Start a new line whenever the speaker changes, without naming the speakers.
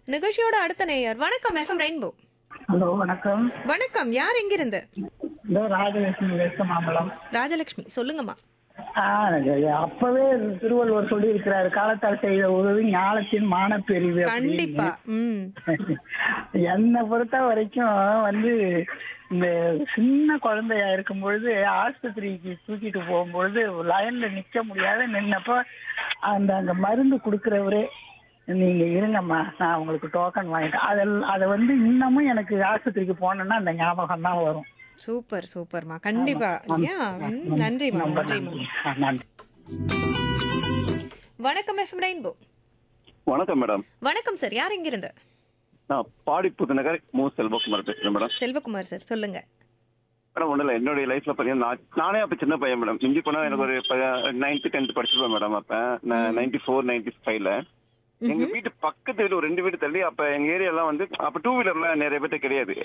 நிகழ்ச்சியோட அடுத்த நேயர் வணக்கம் எஃப்எம் ரெயின்போ
ஹலோ வணக்கம்
வணக்கம் யார் எங்கிருந்து
இதோ ராஜலட்சுமி வேஸ்ட் மாம்பழம்
ராஜலட்சுமி சொல்லுங்கம்மா
ஆ, அப்பவே திருவள்ளுவர் சொல்லி இருக்கிறாரு காலத்தால் செய்த உதவி ஞானத்தின் மானப்பெரிவு அப்படின்னு.
கண்டிப்பா ம்
என்னை பொறுத்த வரைக்கும் வந்து இந்த சின்ன குழந்தையா இருக்கும் பொழுது ஆஸ்பத்திரிக்கு தூக்கிட்டு போகும்பொழுது லைன்ல நிக்க முடியாத நின்னப்போ அந்த அங்க மருந்து கொடுக்கறவரே நீங்க இருங்கம்மா நான் உங்களுக்கு டோக்கன் வாங்கிட்டேன் அதெல்லாம் அதை வந்து இன்னமும் எனக்கு ஆஸ்பத்திரிக்கு போனேன்னா அந்த ஞாபகம் தான் வரும்
சூப்பர் சூப்பர்மா கண்டிப்பா இல்லையா ம், நன்றிம்மா
ரொம்ப
நன்றிம்மா
நன்றி ஆ, நன்றி
வணக்கம் எஃப்எம் ரெயின்போ
வணக்கம் மேடம்
வணக்கம் சார் யார் எங்கிருந்து
நான் பாடிப்புது நகர் மு செல்வகுமார் பேசுறேன் மேடம்
செல்வகுமார் சார் சொல்லுங்க
மேடம் ஒன்றும் இல்லை என்னுடைய லைஃப்ல பார்த்தீங்கன்னா நான் நானே அப்போ சின்ன பையன் மேடம் மிஞ்சி போனால் எனக்கு ஒரு நைன்த்து டென்த் படிச்சிருப்பேன் மேடம் அப்போ நான் நைன்டி ஃபோர் நைன்டி ஃபைவ்ல எங்க வீட்டு பக்கத்து வீடு ஒரு ரெண்டு வீடு தள்ளி அப்ப எங்க ஏரியாலாம் வந்து அப்ப டூ வீலர்லாம் நிறைய பேர்ட்ட கிடையாது